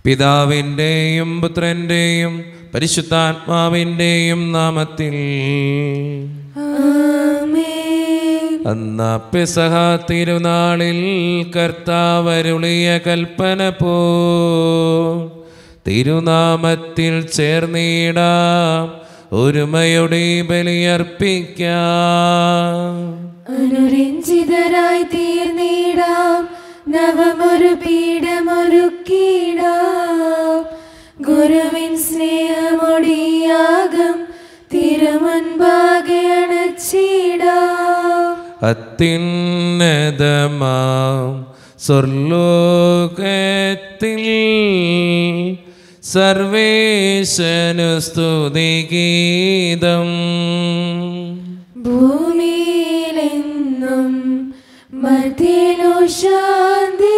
പിതാവിൻ്റെയും പുത്രൻ്റെയും പരിശുദ്ധാത്മാവിൻ്റെയും നാമത്തിൽ അന്ന പെസഹ തിരുനാളിൽ കർത്താവരുളിയ കൽപ്പന പോ തിരുനാമത്തിൽ ചേർന്നിടാം ഒരുമയുടെ ബലിയർപ്പിക്കാം അനുരഞ്ജിതരായി തീർന്നിടാം നവമൊരു പീഠമൊരുക്കിടാം ഗുരുവിൻ സ്നേഹമൊടിയാകം തിരുമുൻപാകെ അണച്ചിടാം അത്യുന്നതമാം സ്വർലോകത്തിൽ സർവേശനു സ്തുതിഗീതം ഭൂമിയിലെന്നും മധ്യനു ശാന്തി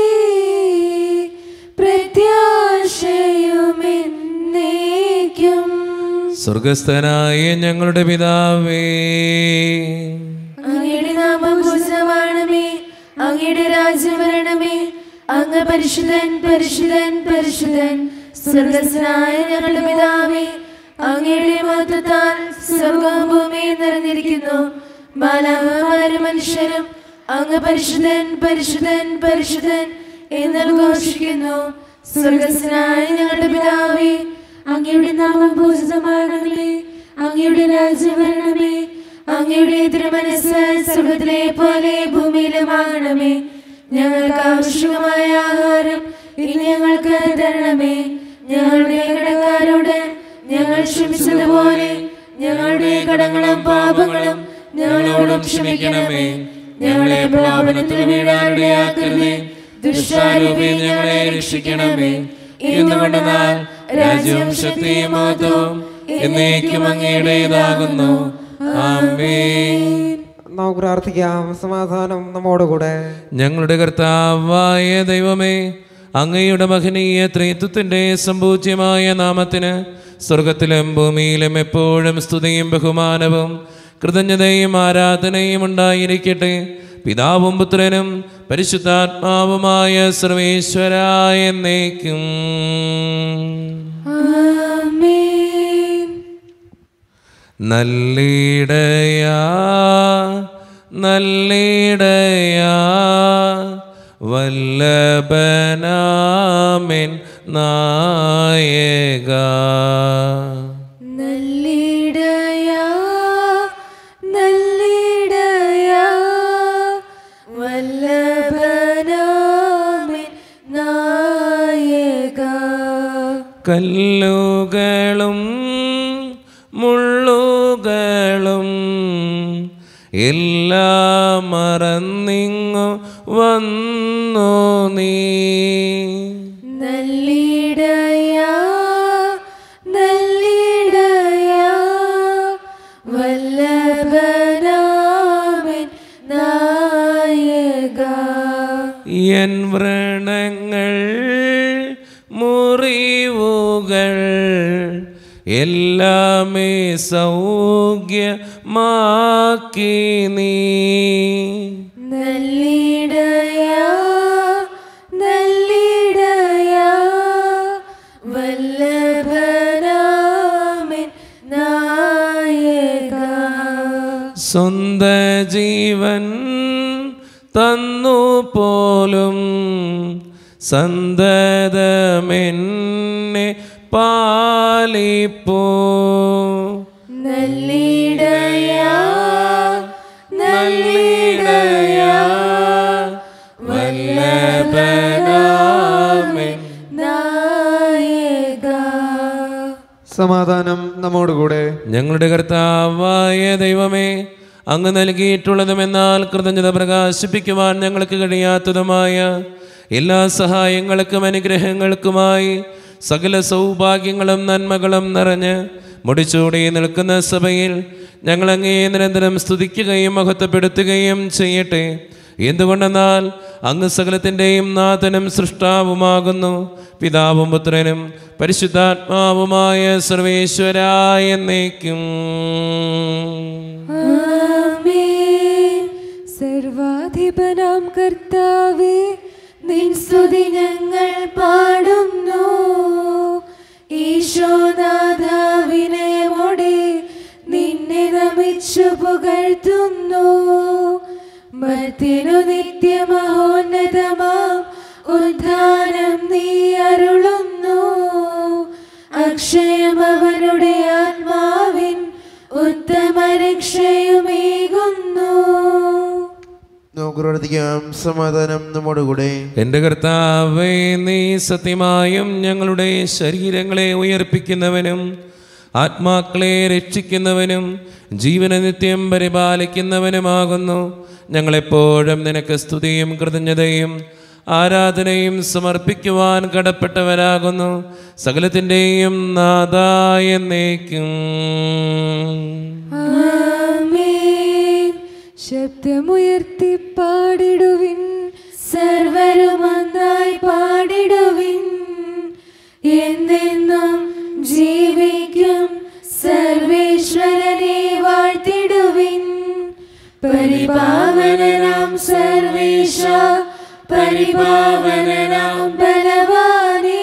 പ്രത്യാശയുമെന്നേക്കും സ്വർഗസ്ഥനായ ഞങ്ങളുടെ പിതാവേ അങ്ങയുടെ നാമം പൂജിതമാണമേ അങ്ങയുടെ രാജ്യം വരണമേ അങ്ങ് പരിശുദ്ധൻ പരിശുദ്ധൻ പരിശുദ്ധൻ സ്വർഗസ്നായ ഞങ്ങളുടെ പിതാവേ അങ്ങയുടെ മഹത്വത്താൽ സ്വർഗവും ഭൂമിയും നിറഞ്ഞിരിക്കുന്നു ബാലാഹമാരും മനുഷ്യരും അങ്ങ് പരിശുദ്ധൻ പരിശുദ്ധൻ പരിശുദ്ധൻ എന്ന് ഘോഷിക്കുന്നു സ്വർഗസ്നായ ഞങ്ങളുടെ പിതാവേ അങ്ങയുടെ നാമം പൂജിതമാകണമേ അങ്ങയുടെ രാജ്യം വരണമേ അങ്ങയുടെ തിരുമനസ് സ്വർഗത്തിലെ പോലെ ഭൂമിയിലുമാകണമേ ഞങ്ങൾക്ക് ആവശ്യമായ ആഹാരം ഇനി ഞങ്ങൾക്ക് തരണമേ ഞങ്ങളുടെ കടക്കാരോട് ഞങ്ങൾ ക്ഷമിച്ചതുപോലെ ഞങ്ങളുടെ കടങ്ങളും പാപങ്ങളും ഞങ്ങളോടും ക്ഷമിക്കണമേ ഞങ്ങളെ പ്രലോഭനത്തിൽ വീഴാനിടയാക്കരുതേ ദുഷ്ടാരൂപി ഞങ്ങളെ രക്ഷിക്കണമേ എന്നുകൊണ്ടെന്നാൽ രാജ്യവും ശക്തിയും മഹത്വവും എന്നേക്കും അങ്ങയുടേതാകുന്നു ആമേൻ നമുക്ക് പ്രാർത്ഥിക്കാം സമാധാനം നമ്മോടുകൂടെ ഞങ്ങളുടെ കർത്താവായ ദൈവമേ അങ്ങയുടെ മഹനീയ ത്രിത്വത്തിൻ്റെ സമ്പൂജ്യമായ നാമത്തിന് സ്വർഗത്തിലും ഭൂമിയിലും എപ്പോഴും സ്തുതിയും ബഹുമാനവും കൃതജ്ഞതയും ആരാധനയും ഉണ്ടായിരിക്കട്ടെ പിതാവും പുത്രനും പരിശുദ്ധാത്മാവുമായ സർവേശ്വരായ എന്നേക്കും ആമേൻ നല്ലിടയാ നല്ലിടയാ വല്ലഭനാമിൻ നായക നല്ലിടയാ നല്ലിടയാ വല്ലഭനാമൻ നായക കല്ലുകളും മുള്ളുകളും എല്ലാം മറന്നിങ്ങു വന്നു നീ നല്ലിടയാ നല്ലിടയാ വല്ലഭനാമൻ നായക എൻ വ്രണങ്ങൾ മുറിവുകൾ എല്ലാമേ സൗഖ്യമാക്കി നീ നല്ലിടയാ നല്ലിടയാ വല്ലഭനാമൻ നായക സ്വന്ത ജീവൻ തന്നു പോലും സന്തതമെന്നെ പാലിപ്പോ നല്ലിടയാ നല്ലിടയാ വല്ലഭനാമൻ നായക സമാധാനം നമ്മോടുകൂടെ ഞങ്ങളുടെ കർത്താവായ ദൈവമേ അങ്ങ് നൽകിയിട്ടുള്ളതുമെന്നാൽ കൃതജ്ഞത പ്രകാശിപ്പിക്കുവാൻ ഞങ്ങൾക്ക് കഴിയാത്തതുമായ എല്ലാ സഹായങ്ങൾക്കും അനുഗ്രഹങ്ങൾക്കുമായി സകല സൗഭാഗ്യങ്ങളും നന്മകളും നിറഞ്ഞ് മുടിച്ചൂടി നിൽക്കുന്ന സഭയിൽ ഞങ്ങൾ അങ്ങേ നിരന്തരം സ്തുതിക്കുകയും മഹത്വപ്പെടുത്തുകയും ചെയ്യട്ടെ എന്തുകൊണ്ടെന്നാൽ അങ്ങ് സകലത്തിൻ്റെയും നാഥനും സൃഷ്ടാവുമാകുന്നു പിതാവും പുത്രനും പരിശുദ്ധാത്മാവുമായ സർവേശ്വരായ എന്നേക്കും ആമേൻ സർവാധിപനാം കർത്താവേ നിൻ സ്തുതി ഞങ്ങൾ പാടുന്നു പുകഴ്ത്തുന്നു മത്തിനു നിത്യമഹോന്നതമാം ഉദ്ധാനം നീ അരുളുന്നു അക്ഷയം അവനുടെ ആത്മാവിൻ ഉത്തമ രക്ഷയുമേകുന്നു നമുക്ക് പ്രാർത്ഥിക്കാം സമാധാനം നമ്മോട് കൂടെ എൻ്റെ കർത്താവേ നീ സത്യമായും ഞങ്ങളുടെ ശരീരങ്ങളെ ഉയർപ്പിക്കുന്നവനും ആത്മാക്കളെ രക്ഷിക്കുന്നവനും ജീവന നിത്യം പരിപാലിക്കുന്നവനുമാകുന്നു ഞങ്ങളെപ്പോഴും നിനക്ക് സ്തുതിയും കൃതജ്ഞതയും ആരാധനയും സമർപ്പിക്കുവാൻ കടപ്പെട്ടവരാകുന്നു സകലത്തിൻ്റെയും നാദായ എന്നേക്കും ആമേൻ ശബ്ദമുയർത്തി പാടിടുവിൻ സർവരും ഒന്നായി പാടിടുവിൻ എന്നെന്നും ജീവിക്കും സർവേശ്വരനെ വാഴ്ത്തിടുവിൻ പരിപാവനനാം സർവേശ പരിപാവനനാം ബലവാനേ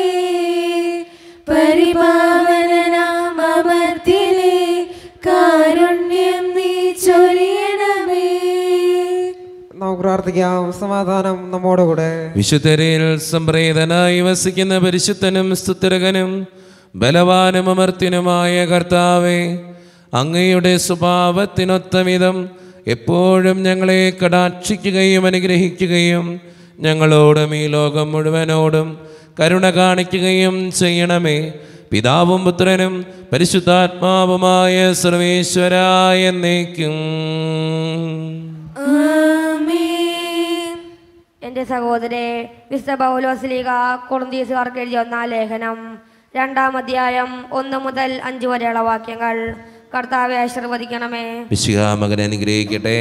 പരിപാവനനാം അമർത്തിനെ കാരുണ്യം നീ ചൊരിയണമേ നമുക്ക് പ്രാർത്ഥിക്കാം സമാധാനം നമ്മോട് കൂടെ വിശുദ്ധരിൽ സംപ്രേതനായി വസിക്കുന്ന പരിശുദ്ധനും സ്തുതിരകനും ബലവാനും അമർത്തിനുമായ കർത്താവെ അങ്ങയുടെ സ്വഭാവത്തിനൊത്ത വിധം എപ്പോഴും ഞങ്ങളെ കടാക്ഷിക്കുകയും അനുഗ്രഹിക്കുകയും ഞങ്ങളോടും ഈ ലോകം മുഴുവനോടും കരുണ കാണിക്കുകയും ചെയ്യണമേ പിതാവും പുത്രനും പരിശുദ്ധാത്മാവുമായ സർവേശ്വരായ എന്നേക്കും ആമേൻ എൻ്റെ സഹോദരെ വിശുദ്ധ പൗലോസ്ലീഗ കൊളന്തീസുകാർക്ക് എഴുതിയ ഒന്നാം ലേഖനം രണ്ടാം അധ്യായം ഒന്ന് മുതൽ അഞ്ച് വരെയുള്ള വാക്യങ്ങൾ കർത്താവെ ആശീർവദിക്കണമേ വിശുഖ മകനെ അനുഗ്രഹിക്കട്ടെ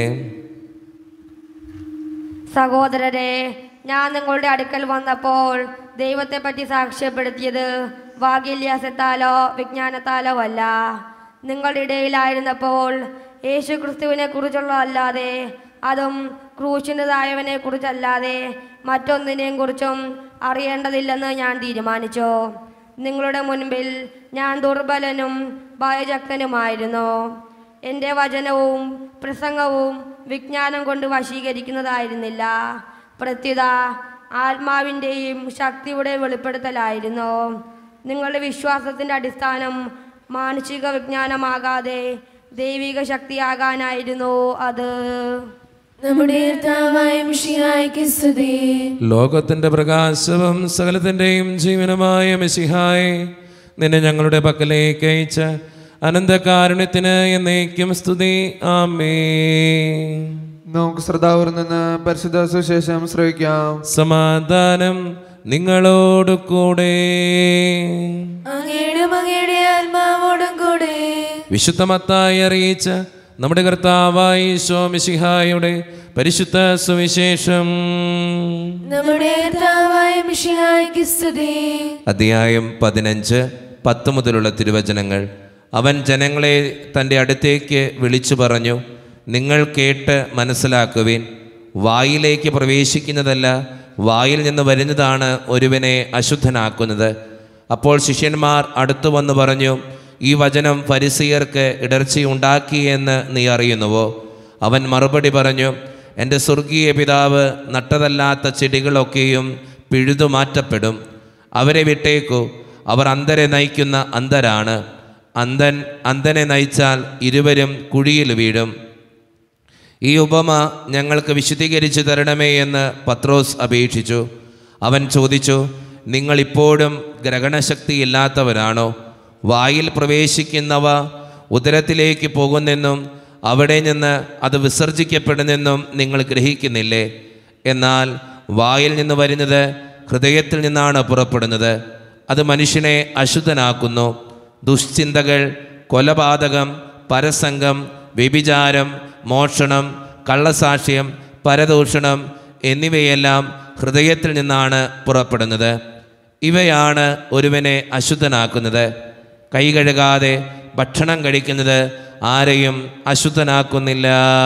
സഹോദരരെ ഞാൻ നിങ്ങളുടെ അടുക്കൽ വന്നപ്പോൾ ദൈവത്തെ പറ്റി സാക്ഷ്യപ്പെടുത്തിയത് വാഗില്യാസത്താലോ വിജ്ഞാനത്താലോ അല്ല നിങ്ങളുടെ ഇടയിലായിരുന്നപ്പോൾ യേശു ക്രിസ്തുവിനെ കുറിച്ചുള്ള അല്ലാതെ അതും ക്രൂശിൻ്റെതായവനെ കുറിച്ചല്ലാതെ മറ്റൊന്നിനെയും കുറിച്ചും അറിയേണ്ടതില്ലെന്ന് ഞാൻ തീരുമാനിച്ചു നിങ്ങളുടെ മുൻപിൽ ഞാൻ ദുർബലനും ഭയചക്തനുമായിരുന്നു എൻ്റെ വചനവും പ്രസംഗവും വിജ്ഞാനം കൊണ്ട് വശീകരിക്കുന്നതായിരുന്നില്ല പ്രത്യുത ആത്മാവിൻ്റെയും ശക്തിയുടെ വെളിപ്പെടുത്തലായിരുന്നു നിങ്ങളുടെ വിശ്വാസത്തിൻ്റെ അടിസ്ഥാനം മാനുഷിക വിജ്ഞാനമാകാതെ ദൈവിക ശക്തിയാകാനായിരുന്നു അത് നമ്മുടെ കർത്താവായ മിശിഹായ്ക്ക് സ്തുതി ലോകത്തിന്റെ പ്രകാശവും സകലത്തിന്റെയും ജീവനുമായ മിശിഹായെ നിന്നെ ഞങ്ങളുടെ പക്കലേക്ക് അയച്ച അനന്തകാരുണ്യത്തിന് എന്നേക്കും സ്തുതി ആമേ നമുക്ക് ശ്രദ്ധാവൂരിൽ നിന്ന് പരിശുദ്ധ സുശേഷം ശ്രവിക്കാം സമാധാനം നിങ്ങളോട് കൂടെ അങ്ങയുടെ അങ്ങയുടെ ആത്മാവോടും കൂടെ വിശുദ്ധമത്തായി അറിയിച്ച നമ്മുടെ കർത്താവായി ശോമിശിഹായുടെ പരിശുദ്ധ സുവിശേഷം നമ്മുടെ കർത്താവായ മിശിഹായ്ക്ക് സ്തുതി അധ്യായം പതിനഞ്ച് പത്ത് മുതലുള്ള തിരുവചനങ്ങൾ അവൻ ജനങ്ങളെ തൻ്റെ അടുത്തേക്ക് വിളിച്ചു പറഞ്ഞു നിങ്ങൾ കേട്ട് മനസ്സിലാക്കുവിൻ വായിലേക്ക് പ്രവേശിക്കുന്നതല്ല വായിൽ നിന്ന് വരുന്നതാണ് ഒരുവനെ അശുദ്ധനാക്കുന്നത് അപ്പോൾ ശിഷ്യന്മാർ അടുത്തു വന്ന് പറഞ്ഞു ഈ വചനം ഫരിസിയർക്ക് ഇടർച്ചയുണ്ടാക്കിയെന്ന് നീ അറിയുന്നുവോ അവൻ മറുപടി പറഞ്ഞു എൻ്റെ സ്വർഗീയ പിതാവ് നട്ടതല്ലാത്ത ചെടികളൊക്കെയും പിഴുതു മാറ്റപ്പെടും അവരെ വിട്ടേക്കൂ അവർ അന്ധരെ നയിക്കുന്ന അന്ധരാണ് അന്ധൻ അന്ധനെ നയിച്ചാൽ ഇരുവരും കുഴിയിൽ വീഴും ഈ ഉപമ ഞങ്ങൾക്ക് വിശദീകരിച്ചു തരണമേ എന്ന് പത്രോസ് അപേക്ഷിച്ചു അവൻ ചോദിച്ചു നിങ്ങൾ ഇപ്പോഴും ഗ്രഹണശക്തിയില്ലാത്തവരാണോ വായിൽ പ്രവേശിക്കുന്നവ ഉദരത്തിലേക്ക് പോകുന്നെന്നും അവിടെ നിന്ന് അത് വിസർജിക്കപ്പെടുന്നെന്നും നിങ്ങൾ ഗ്രഹിക്കുന്നില്ലേ എന്നാൽ വായിൽ നിന്ന് വരുന്നത് ഹൃദയത്തിൽ നിന്നാണ് പുറപ്പെടുന്നത് അത് മനുഷ്യനെ അശുദ്ധനാക്കുന്നു ദുശ്ചിന്തകൾ കൊലപാതകം പരസംഗം വ്യഭിചാരം മോഷണം കള്ളസാക്ഷ്യം പരദൂഷണം എന്നിവയെല്ലാം ഹൃദയത്തിൽ നിന്നാണ് പുറപ്പെടുന്നത് ഇവയാണ് ഒരുവനെ അശുദ്ധനാക്കുന്നത് കൈ കഴുകാതെ ഭക്ഷണം കഴിക്കുന്നത് ആരെയും അശുദ്ധനാക്കുന്നില്ല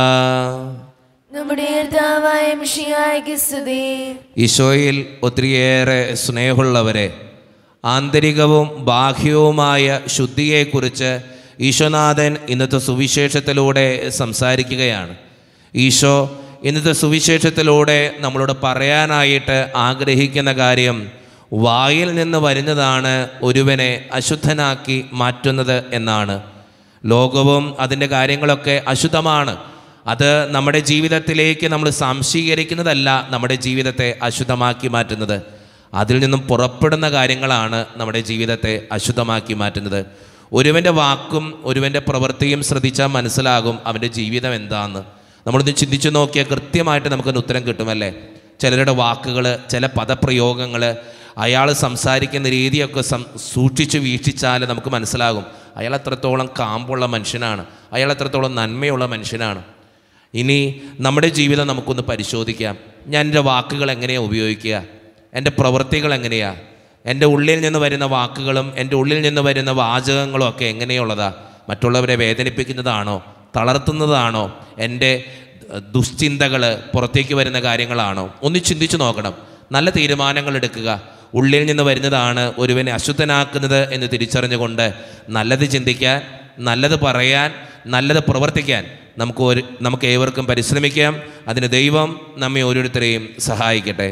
നമ്മുടെ കർത്താവായ മിശിഹായ്ക്ക് സ്തുതി ഈശോയിൽ ഒത്തിരിയേറെ സ്നേഹമുള്ളവരെ ആന്തരികവും ബാഹ്യവുമായ ശുദ്ധിയെക്കുറിച്ച് ഈശോനാഥൻ ഇന്നത്തെ സുവിശേഷത്തിലൂടെ സംസാരിക്കുകയാണ് ഈശോ ഇന്നത്തെ സുവിശേഷത്തിലൂടെ നമ്മളോട് പറയാനായിട്ട് ആഗ്രഹിക്കുന്ന കാര്യം വായിൽ നിന്ന് വരുന്നതാണ് ഒരുവനെ അശുദ്ധനാക്കി മാറ്റുന്നത് എന്നാണ് ലോകവും അതിൻ്റെ കാര്യങ്ങളൊക്കെ അശുദ്ധമാണ് അത് നമ്മുടെ ജീവിതത്തിലേക്ക് നമ്മൾ സംശീകരിക്കുന്നതല്ല നമ്മുടെ ജീവിതത്തെ അശുദ്ധമാക്കി മാറ്റുന്നത് അതിൽ നിന്നും പുറപ്പെടുന്ന കാര്യങ്ങളാണ് നമ്മുടെ ജീവിതത്തെ അശുദ്ധമാക്കി മാറ്റുന്നത് ഒരുവൻ്റെ വാക്കും ഒരുവൻ്റെ പ്രവൃത്തിയും ശ്രദ്ധിച്ചാൽ മനസ്സിലാകും അവൻ്റെ ജീവിതം എന്താണെന്ന് നമ്മളൊന്ന് ചിന്തിച്ചു നോക്കിയാൽ കൃത്യമായിട്ട് നമുക്കൊന്ന് ഉത്തരം കിട്ടുമല്ലേ ചിലരുടെ വാക്കുകൾ ചില പദപ്രയോഗങ്ങൾ അയാൾ സംസാരിക്കുന്ന രീതിയൊക്കെ സം സൂക്ഷിച്ച് വീക്ഷിച്ചാൽ നമുക്ക് മനസ്സിലാകും അയാൾ എത്രത്തോളം കാമ്പുള്ള മനുഷ്യനാണ് അയാൾ എത്രത്തോളം നന്മയുള്ള മനുഷ്യനാണ് ഇനി നമ്മുടെ ജീവിതം നമുക്കൊന്ന് പരിശോധിക്കാം ഞാൻ എൻ്റെ വാക്കുകൾ എങ്ങനെയാണ് ഉപയോഗിക്കുക എൻ്റെ പ്രവൃത്തികൾ എങ്ങനെയാണ് എൻ്റെ ഉള്ളിൽ നിന്ന് വരുന്ന വാക്കുകളും എൻ്റെ ഉള്ളിൽ നിന്ന് വരുന്ന വാചകങ്ങളും ഒക്കെ എങ്ങനെയുള്ളതാ മറ്റുള്ളവരെ വേദനിപ്പിക്കുന്നതാണോ തളർത്തുന്നതാണോ എൻ്റെ ദുശ്ചിന്തകൾ പുറത്തേക്ക് വരുന്ന കാര്യങ്ങളാണോ ഒന്ന് ചിന്തിച്ചു നോക്കണം നല്ല തീരുമാനങ്ങൾ എടുക്കുക ഉള്ളിൽ നിന്ന് വരുന്നതാണ് ഒരുവനെ അശുദ്ധനാക്കുന്നത് എന്ന് തിരിച്ചറിഞ്ഞുകൊണ്ട് നല്ലത് ചിന്തിക്കാൻ നല്ലത് പറയാൻ നല്ലത് പ്രവർത്തിക്കാൻ നമുക്ക് ഒരു നമുക്ക് ഏവർക്കും പരിശ്രമിക്കാം അതിന് ദൈവം നമ്മെ ഓരോരുത്തരെയും സഹായിക്കട്ടെ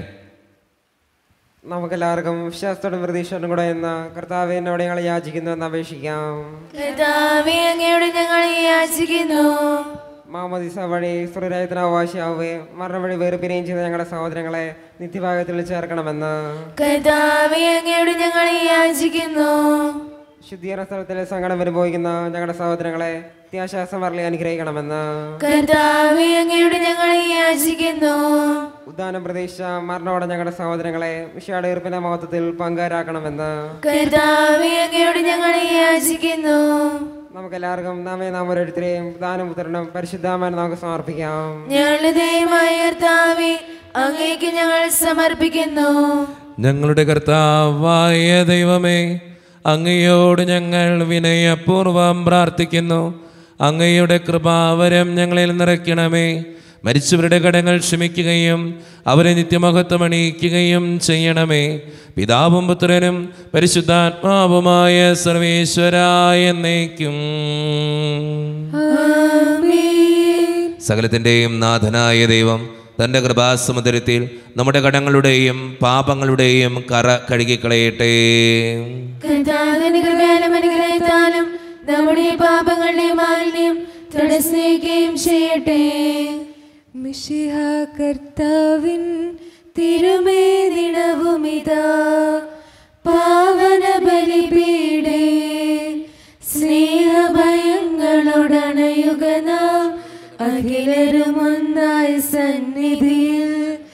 നമുക്കെല്ലാവർക്കും വിശ്വാസത്തോടും പ്രതീക്ഷയോടും കൂടെ എന്ന കർത്താവ് എന്നോട് ഞങ്ങൾ യാചിക്കുന്നു എന്ന് അപേക്ഷിക്കാം കർത്താവേ അങ്ങയോട് ഞങ്ങൾ യാചിക്കുന്നു മാമദിസ വഴി സുരരായത്തിന് അവകാശിയാവുക മരണ വഴി വേർപിരിയും ചെയ്ത ഞങ്ങളുടെ സഹോദരങ്ങളെ നിത്യഭാഗത്തിൽ ചേർക്കണമെന്ന് കർത്താവേ അങ്ങയോട് ഞങ്ങൾ യാചിക്കുന്നു ശുദ്ധീകരണ സ്ഥലത്തിൽ സങ്കടം അനുഭവിക്കുന്ന ഞങ്ങളുടെ സഹോദരങ്ങളെ അത്യാശ്വാസം വരളി അനുഗ്രഹിക്കണമെന്ന് കർത്താവേ അങ്ങയോട് ഞങ്ങൾ യാചിക്കുന്നു ഉദ്ധാനം പ്രതീക്ഷ മരണോടെ ഞങ്ങളുടെ സഹോദരങ്ങളെ വിഷയുടെ ഈർപ്പിന്റെ മഹത്വത്തിൽ പങ്കാരാക്കണമെന്ന് കർത്താവേ അങ്ങയോട് ഞങ്ങൾ യാചിക്കുന്നു നമുക്കെല്ലാവർക്കും നാമേ നാം ഓരോരുത്തരെയും ദാനം പുത്രനും പരിശുദ്ധാമൻ നമുക്ക് സമർപ്പിക്കാം ഞങ്ങളുടെ ദൈവമായ കർത്താവേ അങ്ങേക്ക് ഞങ്ങൾ സമർപ്പിക്കുന്നു ഞങ്ങളുടെ കർത്താവായ ദൈവമേ അങ്ങയോട് ഞങ്ങൾ വിനയപൂർവം പ്രാർത്ഥിക്കുന്നു അങ്ങയുടെ കൃപാവരം ഞങ്ങളിൽ നിറയ്ക്കണമേ മരിച്ചവരുടെ കടങ്ങൾ ക്ഷമിക്കുകയും അവരെ നിത്യമഹത്വം അണിയിക്കുകയും ചെയ്യണമേ പിതാവും പുത്രനും പരിശുദ്ധാത്മാവുമായ സർവേശ്വരായ എന്നേക്കും സകലത്തിൻ്റെയും നാഥനായ ദൈവം തൻ്റെ കൃപാസമുദ്രത്തിൽ നമ്മുടെ കടങ്ങളുടെയും പാപങ്ങളുടെയും കറ കഴുകിക്കളയട്ടെ കർത്താവിന്റെ കൃപയാലും അനുഗ്രഹത്താലും നമ്മുടെ പാപങ്ങളുടെ മാലിന്യം തുടസ്നേഹിക്കുകയും ചെയ്യട്ടെ മിഷിഹ കർത്താവിൻ തിരുമേനിടവുമിതാ പാവന ബലിപീഡേ സ്നേഹഭയങ്ങളോടണയുക നാം അഖിലരും ഒന്നായ സന്നിധിയിൽ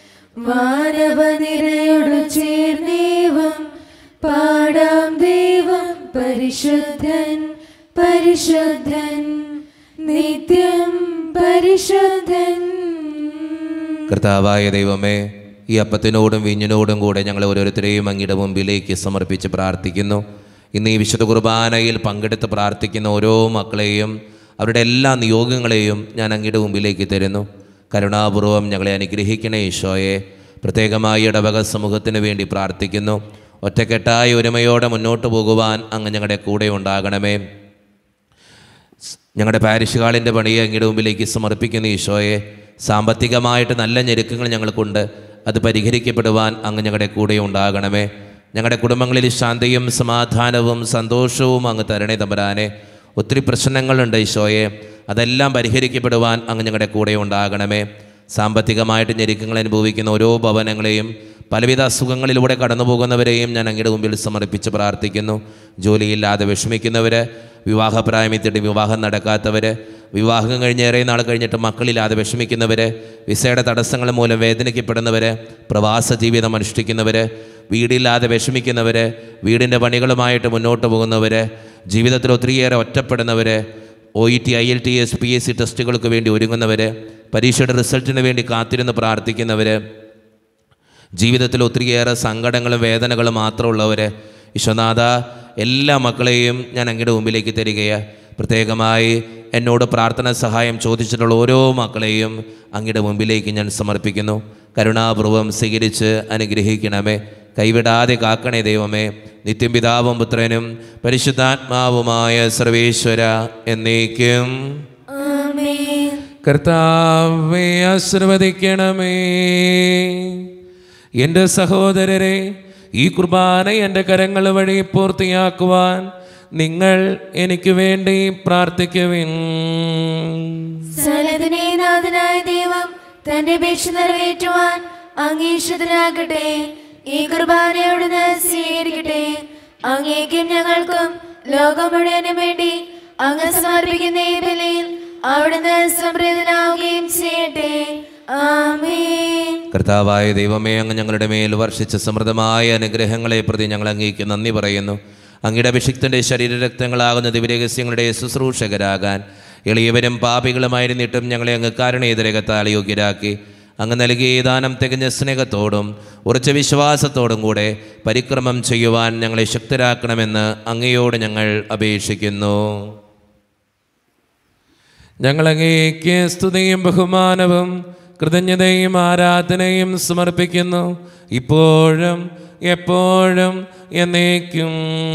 വാനവനിരയോട് ചേർന്നേവം പാടാം ദൈവം പരിശുദ്ധൻ പരിശുദ്ധൻ നിത്യം പരിശുദ്ധൻ കർത്താവായ ദൈവമേ ഈ അപ്പത്തിനോടും വീഞ്ഞിനോടും കൂടെ ഞങ്ങൾ ഓരോരുത്തരെയും അങ്ങയുടെ മുമ്പിലേക്ക് സമർപ്പിച്ച് പ്രാർത്ഥിക്കുന്നു ഇന്ന് ഈ വിശുദ്ധ കുർബാനയിൽ പങ്കെടുത്ത് പ്രാർത്ഥിക്കുന്ന ഓരോ മക്കളെയും അവരുടെ എല്ലാ നിയോഗങ്ങളെയും ഞാൻ അങ്ങയുടെ മുമ്പിലേക്ക് തരുന്നു കരുണാപൂർവം ഞങ്ങളെ അനുഗ്രഹിക്കണേ ഈശോയെ പ്രത്യേകമായി ഇടവക സമൂഹത്തിന് വേണ്ടി പ്രാർത്ഥിക്കുന്നു ഒറ്റക്കെട്ടായ ഒരുമയോടെ മുന്നോട്ട് പോകുവാൻ അങ്ങ് ഞങ്ങളുടെ കൂടെ ഉണ്ടാകണമേ ഞങ്ങളുടെ പാരിഷ് ഹാളിൻ്റെ പണിയെ അങ്ങയുടെ മുമ്പിലേക്ക് സമർപ്പിക്കുന്ന ഈശോയെ സാമ്പത്തികമായിട്ട് നല്ല ഞെരുക്കങ്ങൾ ഞങ്ങൾക്കുണ്ട് അത് പരിഹരിക്കപ്പെടുവാൻ അങ്ങ് ഞങ്ങളുടെ കൂടെ ഉണ്ടാകണമേ ഞങ്ങളുടെ കുടുംബങ്ങളിൽ ശാന്തിയും സമാധാനവും സന്തോഷവും അങ്ങ് തരണേ തമ്പരാനെ ഒത്തിരി പ്രശ്നങ്ങളുണ്ട് ഈശോയെ അതെല്ലാം പരിഹരിക്കപ്പെടുവാൻ അങ്ങ് ഞങ്ങളുടെ കൂടെ ഉണ്ടാകണമേ സാമ്പത്തികമായിട്ട് ഞെരുക്കങ്ങൾ അനുഭവിക്കുന്ന ഓരോ ഭവനങ്ങളെയും പലവിധ അസുഖങ്ങളിലൂടെ കടന്നു പോകുന്നവരെയും ഞാൻ അങ്ങയുടെ മുമ്പിൽ സമർപ്പിച്ച് പ്രാർത്ഥിക്കുന്നു ജോലിയില്ലാതെ വിഷമിക്കുന്നവർ വിവാഹപ്രായമെത്തിയിട്ട് വിവാഹം നടക്കാത്തവർ വിവാഹം കഴിഞ്ഞ് ഏറെ നാൾ കഴിഞ്ഞിട്ട് മക്കളില്ലാതെ വിഷമിക്കുന്നവർ വിസയുടെ തടസ്സങ്ങൾ മൂലം വേദനിക്കപ്പെടുന്നവർ പ്രവാസ ജീവിതം അനുഷ്ഠിക്കുന്നവർ വീടില്ലാതെ വിഷമിക്കുന്നവർ വീടിൻ്റെ പണികളുമായിട്ട് മുന്നോട്ട് പോകുന്നവർ ജീവിതത്തിൽ ഒത്തിരിയേറെ ഒറ്റപ്പെടുന്നവർ O E T IELTS P S C ടെസ്റ്റുകൾക്ക് വേണ്ടി ഒരുങ്ങുന്നവർ പരീക്ഷയുടെ റിസൾട്ടിന് വേണ്ടി കാത്തിരുന്ന് പ്രാർത്ഥിക്കുന്നവർ ജീവിതത്തിൽ ഒത്തിരിയേറെ സങ്കടങ്ങളും വേദനകളും മാത്രമുള്ളവർ വിശ്വനാഥ എല്ലാ മക്കളെയും ഞാൻ അങ്ങയുടെ മുമ്പിലേക്ക് തരികയാണ് പ്രത്യേകമായി എന്നോട് പ്രാർത്ഥന സഹായം ചോദിച്ചിട്ടുള്ള ഓരോ മക്കളെയും അങ്ങയുടെ മുമ്പിലേക്ക് ഞാൻ സമർപ്പിക്കുന്നു കരുണാപൂർവം സ്വീകരിച്ച് അനുഗ്രഹിക്കണമേ കൈവിടാതെ കാക്കണേ ദൈവമേ നിത്യം പിതാവും പുത്രനും പരിശുദ്ധാത്മാവുമായ സർവേശ്വര എന്നേക്കും ആമേൻ കർത്താവെ ആശീർവദിക്കണമേ എൻ്റെ സഹോദരരെ ഈ കുർബാന എൻ്റെ കരങ്ങൾ വഴി പൂർത്തിയാക്കുവാൻ നിങ്ങൾ എനിക്ക് വേണ്ടി പ്രാർത്ഥിക്കുവിൻ സകലത്തിനെ നാഥനായ ദൈവം തന്റെ അപേക്ഷ നിറവേറ്റുവാൻ അങ്ങേഷത്തിനാകട്ടെ ഈ കുർബാനയോടുന്ന് സ്വീകരിക്കട്ടെ അങ്ങേക്കും ഞങ്ങൾക്കും ലോകം മുഴുവനും വേണ്ടി അങ്ങ് സമർപ്പിക്കുന്ന ഈ ബലിയിൽ അവിടുന്ന് സംപ്രീതനാവുകയും ചെയ്യട്ടെ ആമേൻ കർത്താവായ ദൈവമേ അങ്ങ് ഞങ്ങളുടെ മേൽ വർഷിച്ച സമൃദ്ധമായ അനുഗ്രഹങ്ങളെ പ്രതി ഞങ്ങൾ അങ്ങേക്ക് നന്ദി പറയുന്നു അങ്ങയുടെ അഭിഷിക്തൻ്റെ ശരീരരക്തങ്ങളാകുന്ന ദിവരഹസ്യങ്ങളുടെ ശുശ്രൂഷകരാകാൻ എളിയവരും പാപികളുമായിരുന്നിട്ടും ഞങ്ങളെ അങ്ങ് കാരണേതരകത്താൽ യോഗ്യരാക്കി അങ്ങ് നൽകിയ ഈ ദാനം തികഞ്ഞ സ്നേഹത്തോടും ഉറച്ച വിശ്വാസത്തോടും കൂടെ പരിക്രമം ചെയ്യുവാൻ ഞങ്ങളെ ശക്തരാക്കണമെന്ന് അങ്ങയോട് ഞങ്ങൾ അപേക്ഷിക്കുന്നു ഞങ്ങൾ അങ്ങേക്ക് സ്തുതിയും ബഹുമാനവും കൃതജ്ഞതയും ആരാധനയും സമർപ്പിക്കുന്നു ഇപ്പോഴും എപ്പോഴും എന്നേക്കും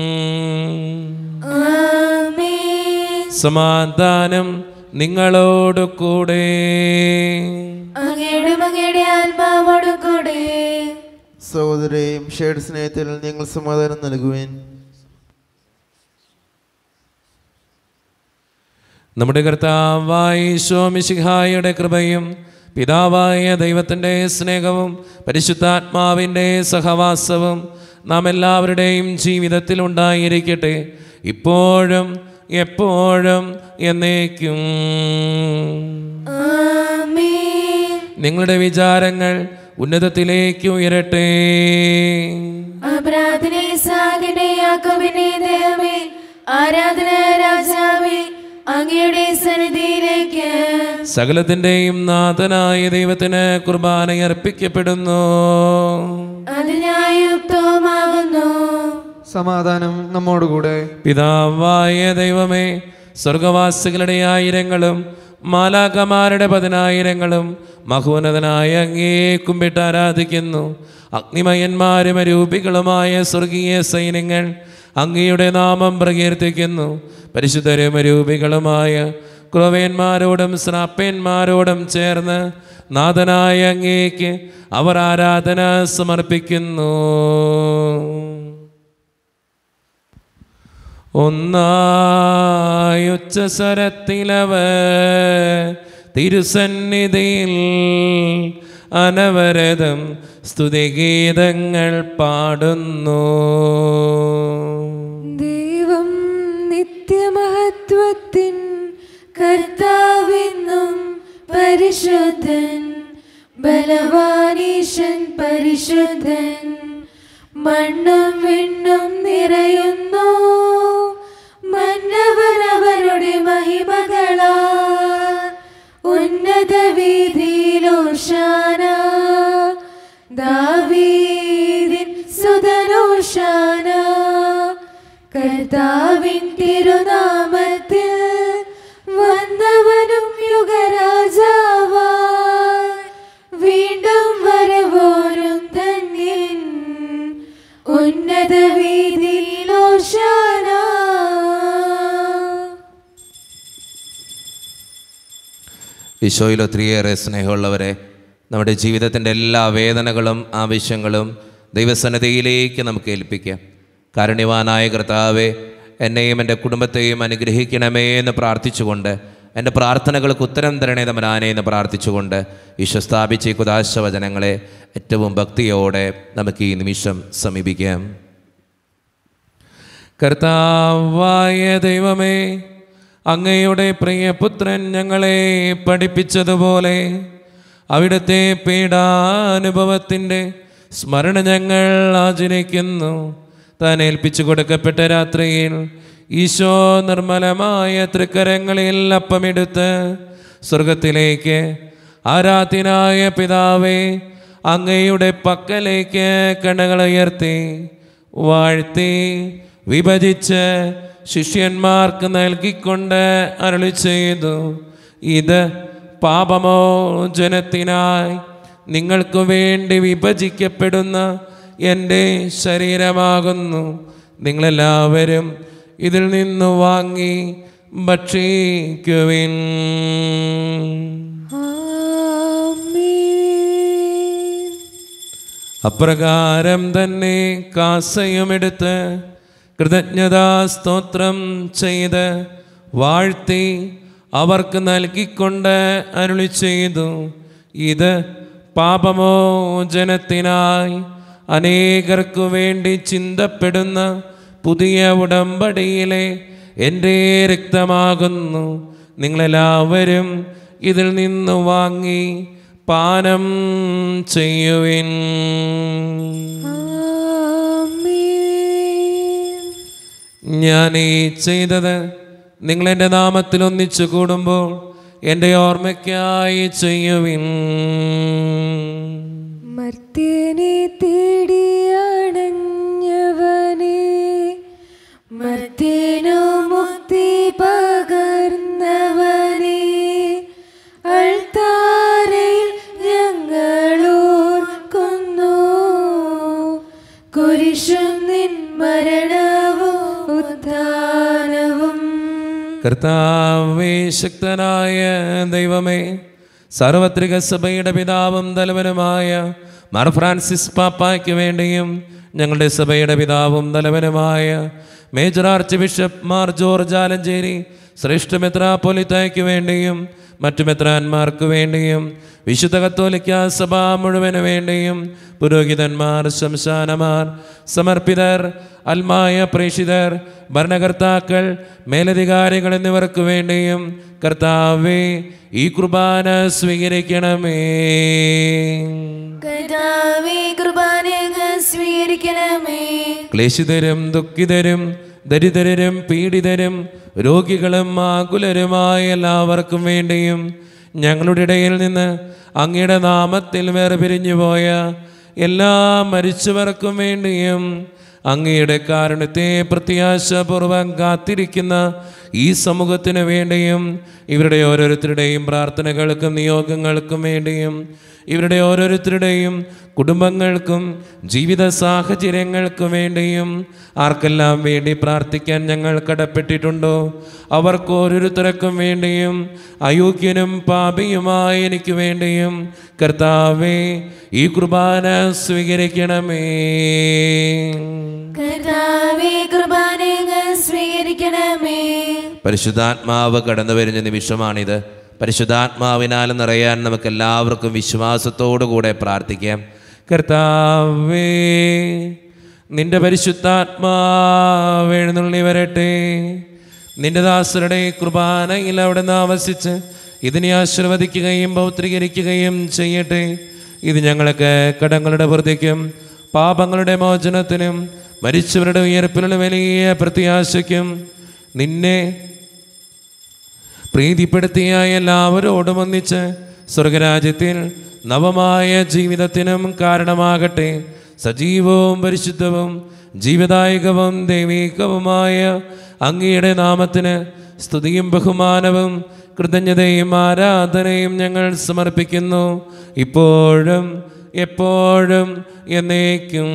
ആമേൻ സമാധാനം നിങ്ങളോട് കൂടെ അങ്ങയുടെ അങ്ങയുടെ ആത്മാവോടും കൂടെ സഹോദരയും ഷേഡ് സ്നേഹത്തിൽ നിങ്ങൾ സമാധാനം നൽകുവേൻ നമ്മുടെ കർത്താവായ ശോമിശിഹായുടെ കൃപയും പിതാവായ ദൈവത്തിൻ്റെ സ്നേഹവും പരിശുദ്ധാത്മാവിൻ്റെ സഹവാസവും നാം എല്ലാവരുടെയും ജീവിതത്തിൽ ഉണ്ടായിരിക്കട്ടെ ഇപ്പോഴും എപ്പോഴും എന്നേക്കും ആമേൻ നിങ്ങളുടെ വിചാരങ്ങൾ ഉന്നതത്തിലേക്ക് ഉയരട്ടെ പ്രാർത്ഥന സാഗിന്റെ യാക്കോബിന്റെ ദൈവമേ ആരാധന രാജാവേ അങ്ങയുടെ സന്നിധിയിലേക്ക് സകലത്തിൻ്റെയും നാഥനായ ദൈവത്തിന് കുർബാന അർപ്പിക്കപ്പെടുന്നു അതിനായുക്തവുമാകുന്നു സമാധാനം നമ്മോടുകൂടെ പിതാവായ ദൈവമേ സ്വർഗവാസികളുടെ ആയിരങ്ങളും മാലാകമാരുടെ പതിനായിരങ്ങളും മഹോന്നതനായ അങ്ങേ കുമ്പിട്ട് ആരാധിക്കുന്നു അഗ്നിമയന്മാരും അരൂപികളുമായ സ്വർഗീയ സൈന്യങ്ങൾ അങ്ങയുടെ നാമം പ്രകീർത്തിക്കുന്നു പരിശുദ്ധരും അരൂപികളുമായ ക്രോവേന്മാരോടും ശ്രാപ്പന്മാരോടും ചേർന്ന് നാഥനായ അങ്ങേക്ക് അവർ ആരാധന സമർപ്പിക്കുന്നു ഒന്നായുച്ചസ്വരത്തിലവ തിരുസന്നിധിയിൽ അനവരതം സ്തുതിഗീതങ്ങൾ പാടുന്നു ദൈവം നിത്യമഹത്വത്തിൻ കർത്താവെന്നും പരിശുദ്ധൻ ബലവാനീശൻ പരിശുദ്ധൻ മണ്ണും വിണ്ണും നിറയുന്നു മന്നവർ അവരുടെ മഹിമകളാ ഉന്നത വീതിയിലോഷാന ദാവീദിൻ സുതനോഷാന കർത്താവിൻ തിരുനാമത്തിൽ വന്നവനും യുഗരാജാവാ വീണ്ടും വരവോരും ധന്യൻ ഉന്നത വീതിയിലോഷാന ഈശോയിൽ ഒത്തിരിയേറെ സ്നേഹമുള്ളവരെ നമ്മുടെ ജീവിതത്തിൻ്റെ എല്ലാ വേദനകളും ആവശ്യങ്ങളും ദൈവസന്നദ്ധയിലേക്ക് നമുക്ക് ഏൽപ്പിക്കാം കാരുണ്യവാനായ കർത്താവെ എന്നെയും എൻ്റെ കുടുംബത്തെയും അനുഗ്രഹിക്കണമേ എന്ന് പ്രാർത്ഥിച്ചുകൊണ്ട് എൻ്റെ പ്രാർത്ഥനകൾക്ക് ഉത്തരം തരണേ തമനാനെ എന്ന് പ്രാർത്ഥിച്ചുകൊണ്ട് ഈശോ സ്ഥാപിച്ച ഈ കുദാശ വചനങ്ങളെ ഏറ്റവും ഭക്തിയോടെ നമുക്ക് ഈ നിമിഷം സമീപിക്കാം കർത്താവായ ദൈവമേ അങ്ങയുടെ പ്രിയപുത്രൻ ഞങ്ങളെ പഠിപ്പിച്ചതുപോലെ അവിടുത്തെ പീഡാനുഭവത്തിൻ്റെ സ്മരണ ഞങ്ങൾ ആചരിക്കുന്നു താൻ ഏൽപ്പിച്ചു കൊടുക്കപ്പെട്ട രാത്രിയിൽ ഈശോ നിർമ്മലമായ തൃക്കരങ്ങളിൽ അപ്പമെടുത്ത് സ്വർഗത്തിലേക്ക് ആരാധ്യനായ പിതാവേ അങ്ങയുടെ പക്കലേക്ക് കണ്ണുകളുയർത്തി വാഴ്ത്തി വിഭജിച്ച് ശിഷ്യന്മാർക്ക് നൽകിക്കൊണ്ട് അരുളി ചെയ്തു ഇത് പാപമോചനത്തിനായി നിങ്ങൾക്ക് വേണ്ടി വിഭജിക്കപ്പെടുന്ന എൻ്റെ ശരീരമാകുന്നു നിങ്ങളെല്ലാവരും ഇതിൽ നിന്ന് വാങ്ങി ഭക്ഷിക്കുവിൻ ആമേൻ അപ്രകാരം തന്നെ കാസയുമെടുത്ത് കൃതജ്ഞതാ സ്തോത്രം ചെയ്ത് വാഴ്ത്തി അവർക്ക് നൽകിക്കൊണ്ട് അരുളി ചെയ്തു ഇത് പാപമോചനത്തിനായി അനേകർക്കു വേണ്ടി ചിന്തപ്പെടുന്ന പുതിയ ഉടമ്പടിയിലെ എൻ്റെ രക്തമാകുന്നു നിങ്ങളെല്ലാവരും ഇതിൽ നിന്ന് വാങ്ങി പാനം ചെയ്യുവിൻ ആമേൻ ഞാൻ ഈ ചെയ്തത് നിങ്ങൾ എൻ്റെ നാമത്തിൽ ഒന്നിച്ചു കൂടുമ്പോൾ എൻ്റെ ഓർമ്മയ്ക്കായി ചെയ്യുവിൻ മർത്യനെ തേടിയണഞ്ഞവനെ മർത്യനു മുക്തി പകർന്നവനെ അൾത്താരയിൽ ഞങ്ങളോർക്കുന്നു കുരിശും നിൻ മരണവും ഉത്ഥാനവും കർത്താവേ ശക്തനായ ദൈവമേ സാർവത്രിക സഭയുടെ പിതാവും തലവനുമായ മാർ ഫ്രാൻസിസ് പാപ്പായ്ക്ക് വേണ്ടിയും ഞങ്ങളുടെ സഭയുടെ പിതാവും തലവനുമായ major archbishop Mar George Alencherry ശ്രേഷ്ഠ മെത്രാപ്പൊലിത്തയ്ക്ക് വേണ്ടിയും മറ്റു മെത്രാന്മാർക്ക് വേണ്ടിയും വിശുദ്ധ കത്തോലിക്ക സഭ മുഴുവന് വേണ്ടിയും പുരോഹിതന്മാർ ശംശാനമാർ സമർപ്പിതർ അൽമായ പ്രേഷിതർ ഭരണകർത്താക്കൾ മേലധികാരികൾ എന്നിവർക്ക് വേണ്ടിയും കർത്താവേ ഈ കുർബാന സ്വീകരിക്കണമേ കർത്താവേ കുർബാനയങ്ങ് സ്വീകരിക്കണമേ ക്ലേശിതരും ദുഃഖിതരും ദരിദ്രരും പീഡിതരും രോഗികളും ആകുലരുമായ എല്ലാവർക്കും വേണ്ടിയും ഞങ്ങളുടെ ഇടയിൽ നിന്ന് അങ്ങയുടെ നാമത്തിൽ വേർപിരിഞ്ഞു പോയ എല്ലാ മരിച്ചവർക്കും വേണ്ടിയും അങ്ങയുടെ കാരുണ്യത്തെ പ്രത്യാശപൂർവം കാത്തിരിക്കുന്ന ഈ സമൂഹത്തിന് വേണ്ടിയും ഇവരുടെ ഓരോരുത്തരുടെയും പ്രാർത്ഥനകൾക്കും നിയോഗങ്ങൾക്കും വേണ്ടിയും ഇവരുടെ ഓരോരുത്തരുടെയും കുടുംബങ്ങൾക്കും ജീവിത സാഹചര്യങ്ങൾക്കും വേണ്ടിയും ആർക്കെല്ലാം വേണ്ടി പ്രാർത്ഥിക്കാൻ ഞങ്ങൾ കടപ്പെട്ടിട്ടുണ്ടോ അവർക്ക് ഓരോരുത്തർക്കും വേണ്ടിയും അയോഗ്യനും പാപിയുമായ എനിക്ക് വേണ്ടിയും കർത്താവേ ഈ കുർബാന സ്വീകരിക്കണമേ കർത്താവേ കുർബാനയങ്ങ് സ്വീകരിക്കണമേ പരിശുദ്ധാത്മാവ് കടന്നു വരുന്ന നിമിഷമാണിത് പരിശുദ്ധാത്മാവിനാൽ നിറയാൻ നമുക്ക് എല്ലാവർക്കും വിശ്വാസത്തോടു കൂടെ പ്രാർത്ഥിക്കാം കർത്താവേ നിന്റെ പരിശുദ്ധാത്മാവ് എഴുന്നള്ളി വരട്ടെ നിന്റെ ദാസരുടെ കുർബാനയിൽ അവിടെ നിന്ന് ആവസിച്ച് ഇതിനെ ആശീർവദിക്കുകയും പൗത്രീകരിക്കുകയും ചെയ്യട്ടെ ഇത് ഞങ്ങൾക്ക് കടങ്ങളുടെ വൃദ്ധിക്കും പാപങ്ങളുടെ മോചനത്തിനും മരിച്ചവരുടെ ഉയർപ്പിലുള്ള വലിയ പ്രത്യാശയ്ക്കും നിന്നെ പ്രീതിപ്പെടുത്തിയ എല്ലാവരോടും ഒന്നിച്ച് സ്വർഗരാജ്യത്തിൽ നവമായ ജീവിതത്തിനും കാരണമാകട്ടെ സജീവവും പരിശുദ്ധവും ജീവദായകവും ദൈവികവുമായ അങ്ങയുടെ നാമത്തിന് സ്തുതിയും ബഹുമാനവും കൃതജ്ഞതയും ആരാധനയും ഞങ്ങൾ സമർപ്പിക്കുന്നു ഇപ്പോഴും എപ്പോഴും എന്നേക്കും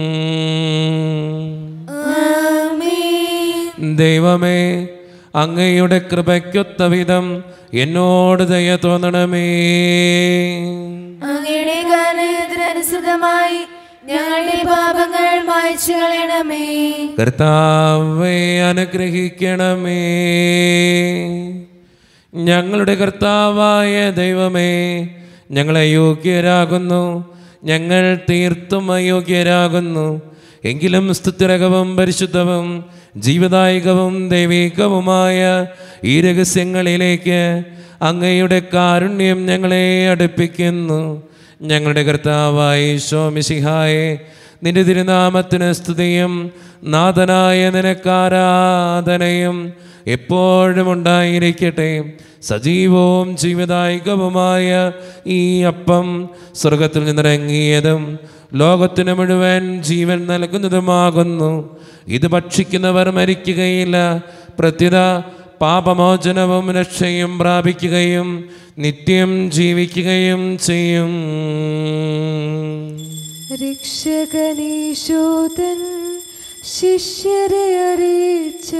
ആമേൻ ദൈവമേ അങ്ങയുടെ കൃപയ്ക്കൊത്ത വിധം എന്നോട് ദയ തോന്നണമേ അങ്ങയുടെ കാരണത്തിനനുസൃതമായി ഞങ്ങളുടെ പാപങ്ങൾ മായ്ച്ചു കളയണമേ കർത്താവെ അനുഗ്രഹിക്കണമേ ഞങ്ങളുടെ കർത്താവായ ദൈവമേ ഞങ്ങളെ യോഗ്യരാകുന്നു ഞങ്ങൾ തീർത്തും അയോഗ്യരാകുന്നു എങ്കിലും സ്തുതിരകവും പരിശുദ്ധവും ജീവദായകവും ദൈവികവുമായ ഈ രഹസ്യങ്ങളിലേക്ക് അങ്ങയുടെ കാരുണ്യം ഞങ്ങളെ അടുപ്പിക്കുന്നു ഞങ്ങളുടെ കർത്താവായ ശോമിഷിഹായെ നിന്റെ തിരുനാമത്തിന് സ്തുതിയും നാഥനായ നിനക്കാരാധനയും എപ്പോഴും ഉണ്ടായിരിക്കട്ടെ സജീവവും ജീവദായകവുമായ ഈ അപ്പം സ്വർഗത്തിൽ നിന്നിറങ്ങിയതും ലോകത്തിന് മുഴുവൻ ജീവൻ നൽകുന്നതുമാകുന്നു ഇത് ഭക്ഷിക്കുന്നവർ മരിക്കുകയില്ല പ്രത്യുത പാപമോചനവും രക്ഷയും പ്രാപിക്കുകയും നിത്യം ജീവിക്കുകയും ചെയ്യും രക്ഷകനീശോതൻ ശിഷ്യരെ അറിയിച്ച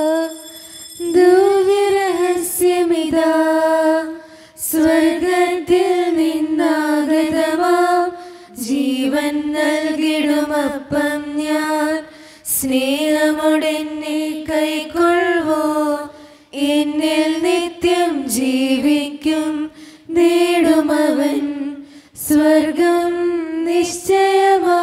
ദിവ്യരഹസ്യമിതാ സ്വർഗത്തിൽ നിന്നാഗതമാം ജീവൻ നൽകിടുമപ്പം ഞാൻ സ്നേഹമോടെന്നെ കൈക്കൊള്ളുവോ എന്നിൽ നിത്യം ജീവിക്കും നേടുമവൻ സ്വർഗം നിശ്ചയമാ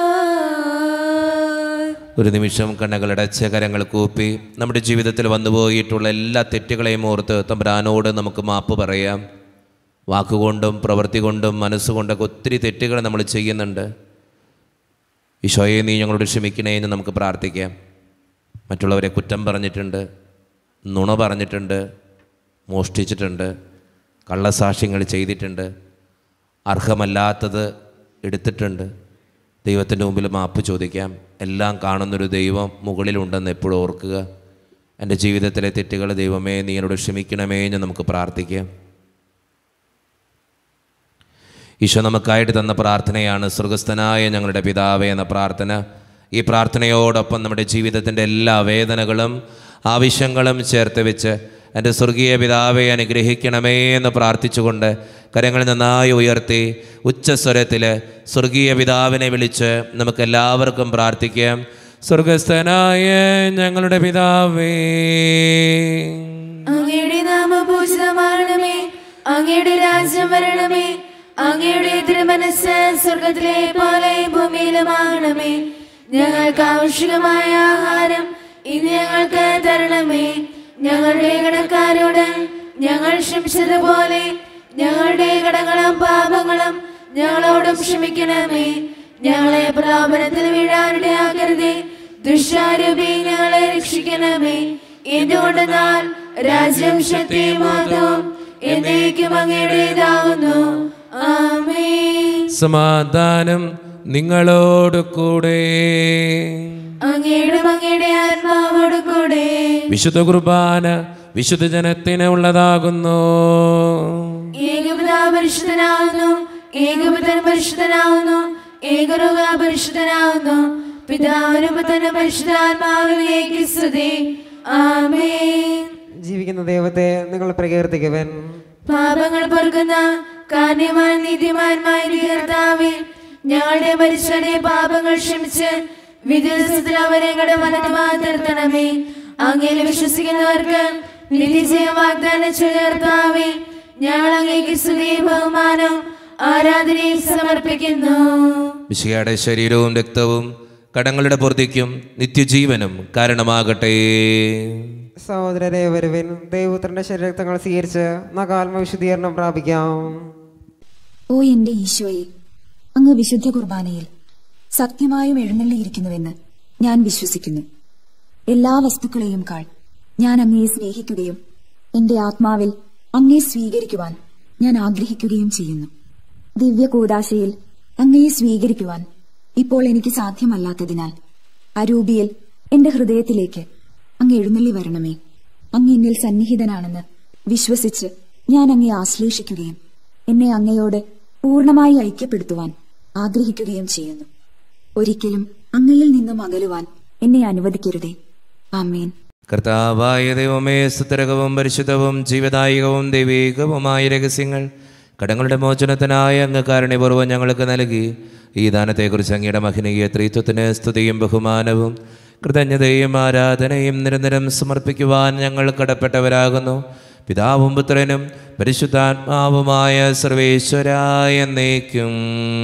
ഒരു നിമിഷം കണ്ണുകളടച്ച കരങ്ങൾ കൂപ്പി നമ്മുടെ ജീവിതത്തിൽ വന്നുപോയിട്ടുള്ള എല്ലാ തെറ്റുകളെയും ഓർത്ത് തമ്പുരാനോട് നമുക്ക് മാപ്പ് പറയാം വാക്കുകൊണ്ടും പ്രവൃത്തി കൊണ്ടും മനസ്സുകൊണ്ടൊക്കെ ഒത്തിരി തെറ്റുകൾ നമ്മൾ ചെയ്യുന്നുണ്ട് ഈശോയെ നീ ഞങ്ങളോട് ക്ഷമിക്കണേ എന്ന് നമുക്ക് പ്രാർത്ഥിക്കാം മറ്റുള്ളവരെ കുറ്റം പറഞ്ഞിട്ടുണ്ട് നുണ പറഞ്ഞിട്ടുണ്ട് മോഷ്ടിച്ചിട്ടുണ്ട് കള്ളസാക്ഷ്യങ്ങൾ ചെയ്തിട്ടുണ്ട് അർഹമല്ലാത്തത് എടുത്തിട്ടുണ്ട് ദൈവത്തിൻ്റെ മുമ്പിൽ മാപ്പ് ചോദിക്കാം എല്ലാം കാണുന്നൊരു ദൈവം മുകളിലുണ്ടെന്ന് എപ്പോഴും ഓർക്കുക എൻ്റെ ജീവിതത്തിലെ തെറ്റുകൾ ദൈവമേ നീ എന്നോട് ക്ഷമിക്കണമേ എന്ന് നമുക്ക് പ്രാർത്ഥിക്കാം ഈശോ നമുക്കായിട്ട് തന്ന പ്രാർത്ഥനയാണ് സ്വർഗസ്ഥനായ ഞങ്ങളുടെ പിതാവേ എന്ന പ്രാർത്ഥന ഈ പ്രാർത്ഥനയോടൊപ്പം നമ്മുടെ ജീവിതത്തിൻ്റെ എല്ലാ വേദനകളും ആവശ്യങ്ങളും ചേർത്ത് വെച്ച് എൻ്റെ സ്വർഗീയ പിതാവെ അനുഗ്രഹിക്കണമേ എന്ന് പ്രാർത്ഥിച്ചുകൊണ്ട് കരങ്ങൾ നന്നായി ഉയർത്തി ഉച്ചസ്വരത്തിൽ സ്വർഗീയ പിതാവിനെ വിളിച്ച് നമുക്ക് എല്ലാവർക്കും പ്രാർത്ഥിക്കാം സ്വർഗസ്ഥനായ ഞങ്ങളുടെ പിതാവേ അങ്ങയുടെ നാമപൂജിതമാണമേ അങ്ങയുടെ രാജ്യം വരണമേ അങ്ങയുടെ തിരുമനസ് സ്വർഗത്തിലെ പോലെ ഭൂമിയിലുമാകണമേ ഞങ്ങൾക്ക് ആവശ്യമായ ആഹാരം ഇന്ന് ഞങ്ങൾക്ക് തരണമേ ഞങ്ങളുടെ കടക്കാരോട് ഞങ്ങൾ ക്ഷമിച്ചതുപോലെ ഞങ്ങളുടെ കടങ്ങളും പാപങ്ങളും ഞങ്ങളോടും ക്ഷമിക്കണമേ ഞങ്ങളെ പ്രാപനത്തിൽ വീഴാനിടയാക്കരുതേ ദുഷ്ടാരൂപി ഞങ്ങളെ രക്ഷിക്കണമേ എന്തുകൊണ്ടെന്നാൽ രാജ്യം ശക്തിയും മഹത്വവും എന്നേക്കും അങ്ങയുടേതാവുന്നു ആമേ സമാധാനം നിങ്ങളോട് കൂടെ അങ്ങയുടെ അങ്ങയുടെ ആത്മാവോട് കൂടെ വിശുദ്ധ കുർബാന വിശുദ്ധ ജനത്തിന് ഉള്ളതാകുന്നു ഏകപിതാ പരിശുദ്ധനാവുന്നു ഏകപിതൻ പരിശുദ്ധനാവുന്നു ഏകരുക പരിശുദ്ധനാവുന്നു പിതാവിനും പുത്രനും പരിശുദ്ധാത്മാവിലേക്ക് സ്തുതി ആമേ ജീവിക്കുന്ന ദൈവത്തെ നിങ്ങൾ പ്രകീർത്തിക്കുവൻ പാപങ്ങൾ പൊറുക്കുന്ന കാന്യമായ നീതിമാന്മായ കർത്താവേ ഞങ്ങളുടെ മരിച്ചവരുടെ പാപങ്ങൾ ക്ഷമിച്ച് വിദ്യാസത്തിൽ അവരെ കടമനമായി തീർത്തണമേ അങ്ങയിൽ വിശ്വസിക്കുന്നവർക്ക് നിത്യജയം വാഗ്ദാനം ചേർത്താവേ ഞങ്ങൾ അങ്ങേക്ക് സ്തുതി ബഹുമാനം ആരാധനയും സമർപ്പിക്കുന്നു വിശയുടെ ശരീരവും രക്തവും കടങ്ങളുടെ പൂർത്തിക്കും നിത്യജീവനും കാരണമാകട്ടെ സഹോദരരെ വരുവിൻ ദൈവപുത്രന്റെ ശരീരത്തങ്ങൾ സ്വീകരിച്ച് നമുക്ക് ആത്മവിശുദ്ധീകരണം പ്രാപിക്കാം ഓ എന്റെ ഈശോയെ അങ്ങ് വിശുദ്ധ കുർബാനയിൽ സത്യമായും എഴുന്നള്ളിയിരിക്കുന്നുവെന്ന് ഞാൻ വിശ്വസിക്കുന്നു എല്ലാ വസ്തുക്കളെയും കാൾ ഞാൻ അങ്ങയെ സ്നേഹിക്കുകയും എന്റെ ആത്മാവിൽ അങ്ങയെ സ്വീകരിക്കുവാൻ ഞാൻ ആഗ്രഹിക്കുകയും ചെയ്യുന്നു ദിവ്യ കൂടാശയിൽ അങ്ങയെ സ്വീകരിക്കുവാൻ ഇപ്പോൾ എനിക്ക് സാധ്യമല്ലാത്തതിനാൽ അരൂപിയിൽ എന്റെ ഹൃദയത്തിലേക്ക് അങ്ങ് എഴുന്നള്ളി വരണമേ അങ്ങ് എന്നിൽ സന്നിഹിതനാണെന്ന് വിശ്വസിച്ച് ഞാൻ അങ്ങയെ ആശ്ലേഷിക്കുകയും എന്നെ അങ്ങയോട് പൂർണ്ണമായി ഐക്യപ്പെടുത്തുവാൻ ആഗ്രഹിക്കുകയും ചെയ്യുന്നു ഒരിക്കലും അങ്ങയിൽ നിന്നും അകലുവാൻ എന്നെ അനുവദിക്കരുതേ ആമേൻ കർത്താവായ ദൈവമേ സുത്തരകവും പരിശുദ്ധവും ജീവദായകവും ദൈവീകവുമായ രഹസ്യങ്ങൾ കടങ്ങളുടെ മോചനത്തിനായ അങ്ങ് കാരുണ്യപൂർവ്വം ഞങ്ങൾക്ക് നൽകി ഈ ദാനത്തെക്കുറിച്ച് അങ്ങയുടെ മഹിനീയ ത്രിത്വത്തിന് സ്തുതിയും ബഹുമാനവും കൃതജ്ഞതയും ആരാധനയും നിരന്തരം സമർപ്പിക്കുവാൻ ഞങ്ങൾ കടപ്പെട്ടവരാകുന്നു പിതാവും പുത്രനും പരിശുദ്ധാത്മാവുമായ സർവേശ്വരായ എന്നേക്കും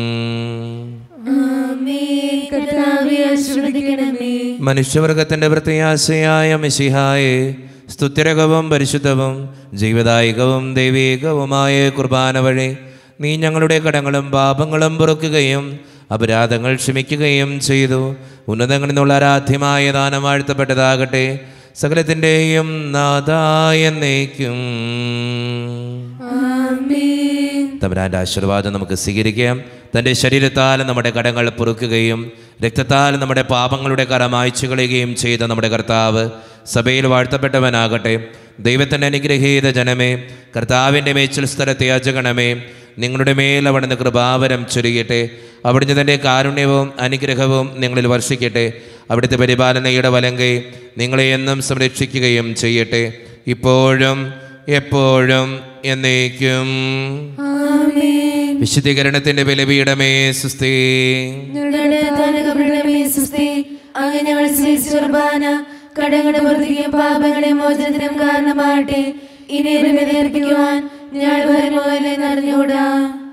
ആമേ കർത്താവെ ആശ്രദിക്കണമേ മനുഷ്യവർഗത്തിൻ്റെ പ്രത്യാശയായ മിശിഹായെ സ്തുത്യരകവും പരിശുദ്ധവും ജീവദായകവും ദൈവീകവുമായ കുർബാന വഴി നീ ഞങ്ങളുടെ കടങ്ങളും പാപങ്ങളും പൊറുക്കുകയും അപരാധങ്ങൾ ക്ഷമിക്കുകയും ചെയ്തു ഉന്നതങ്ങളിൽ നിന്നുള്ള ആരാധ്യമായ ദാനം വാഴ്ത്തപ്പെട്ടതാകട്ടെ സകലത്തിൻ്റെയും നാഥായ എന്നേക്കും ആമേൻ തമ്പുരാൻ്റെ ആശീർവാദം നമുക്ക് സ്വീകരിക്കാം തൻ്റെ ശരീരത്താൽ നമ്മുടെ കടങ്ങൾ പൊറുക്കുകയും രക്തത്താൽ നമ്മുടെ പാപങ്ങളുടെ കര മായ്ച്ചു കളയുകയും ചെയ്ത നമ്മുടെ കർത്താവ് സഭയിൽ വാഴ്ത്തപ്പെട്ടവനാകട്ടെ ദൈവത്തിൻ്റെ അനുഗ്രഹീത ജനമേ കർത്താവിൻ്റെ മേച്ചിൽ സ്ഥലത്തെ യാചകണമേ നിങ്ങളുടെ മേൽ അവിടുന്ന് കൃപാവരം ചൊരിയട്ടെ അവിടുന്ന് തൻ്റെ കാരുണ്യവും അനുഗ്രഹവും നിങ്ങളിൽ വർഷിക്കട്ടെ അവിടുത്തെ പരിപാലനയുടെ വലങ്കை നിങ്ങളെ എന്നും സംരക്ഷിക്കുകയും ചെയ്യട്ടെ ഇപ്പോഴും എപ്പോഴും എന്നേക്കും ആമേൻ വിശുദ്ധീകരണത്തിന്റെ ബലപീഠമേ സുസ്ഥി ഞങ്ങളുടെ താരകപടമേ സുസ്തി അങ്ങ് ഞങ്ങൾ സ്വീകരിച്ച കുർബാന കടങ്ങളുടെ പുറത്തേക്കും പാപങ്ങളെ മോചനത്തിനും കാരണമാകട്ടെ ഇനി ഒരു വിലയർപ്പിക്കുവാൻ ഞങ്ങൾ വരുമോ എന്ന് അറിഞ്ഞുകൂടാ